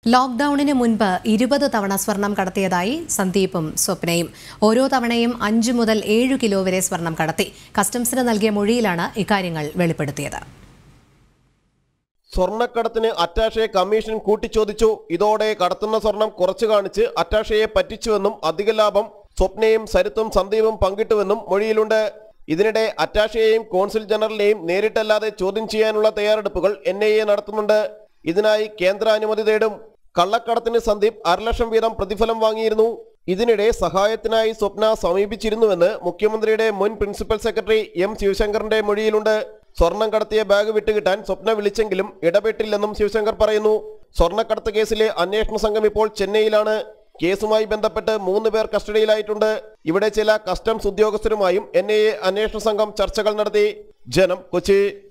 ലോക്ക്ഡൌണിന് മുൻപ് ഇരുപത് തവണ സ്വർണം കടത്തിയതായി സന്ദീപും സ്വപ്നയും ഓരോ തവണയും അഞ്ചു മുതൽ ഏഴു കിലോ വരെ സ്വർണം കടത്തി കസ്റ്റംസിന് നൽകിയ മൊഴിയിലാണ് ഇക്കാര്യങ്ങൾ വെളിപ്പെടുത്തിയത് സ്വർണ്ണക്കടത്തിന് അറ്റാഷയെ കമ്മീഷൻ കൂട്ടിച്ചോദിച്ചു ഇതോടെ കടത്തുന്ന സ്വർണം കുറച്ചു കാണിച്ച് അറ്റാഷയെ പറ്റിച്ചുവെന്നും അധിക ലാഭം സ്വപ്നയും സരിത്തും സന്ദീപും പങ്കിട്ടുവെന്നും മൊഴിയിലുണ്ട് ഇതിനിടെ അറ്റാഷയെയും കോൺസുൽ ജനറലിനെയും നേരിട്ടല്ലാതെ ചോദ്യം ചെയ്യാനുള്ള തയ്യാറെടുപ്പുകൾ എൻ ഐ എ നടത്തുന്നുണ്ട് ഇതിനായി കേന്ദ്ര അനുമതി തേടും കള്ളക്കടത്തിന് സന്ദീപ് അരലക്ഷം വീതം പ്രതിഫലം വാങ്ങിയിരുന്നു ഇതിനിടെ സഹായത്തിനായി സ്വപ്ന സമീപിച്ചിരുന്നുവെന്ന് മുഖ്യമന്ത്രിയുടെ മുൻ പ്രിൻസിപ്പൽ സെക്രട്ടറി എം ശിവശങ്കറിന്റെ മൊഴിയിലുണ്ട് സ്വർണം കടത്തിയ ബാഗ് വിട്ടുകിട്ടാൻ സ്വപ്ന വിളിച്ചെങ്കിലും ഇടപെട്ടില്ലെന്നും ശിവശങ്കർ പറയുന്നു സ്വർണ്ണക്കടത്ത് കേസിലെ അന്വേഷണ സംഘം ഇപ്പോൾ ചെന്നൈയിലാണ് കേസുമായി ബന്ധപ്പെട്ട് മൂന്ന് പേർ കസ്റ്റഡിയിലായിട്ടുണ്ട് ഇവിടെ ചില കസ്റ്റംസ് ഉദ്യോഗസ്ഥരുമായും എൻ ഐ എ അന്വേഷണ സംഘം ചർച്ചകൾ നടത്തി ജനം കൊച്ചി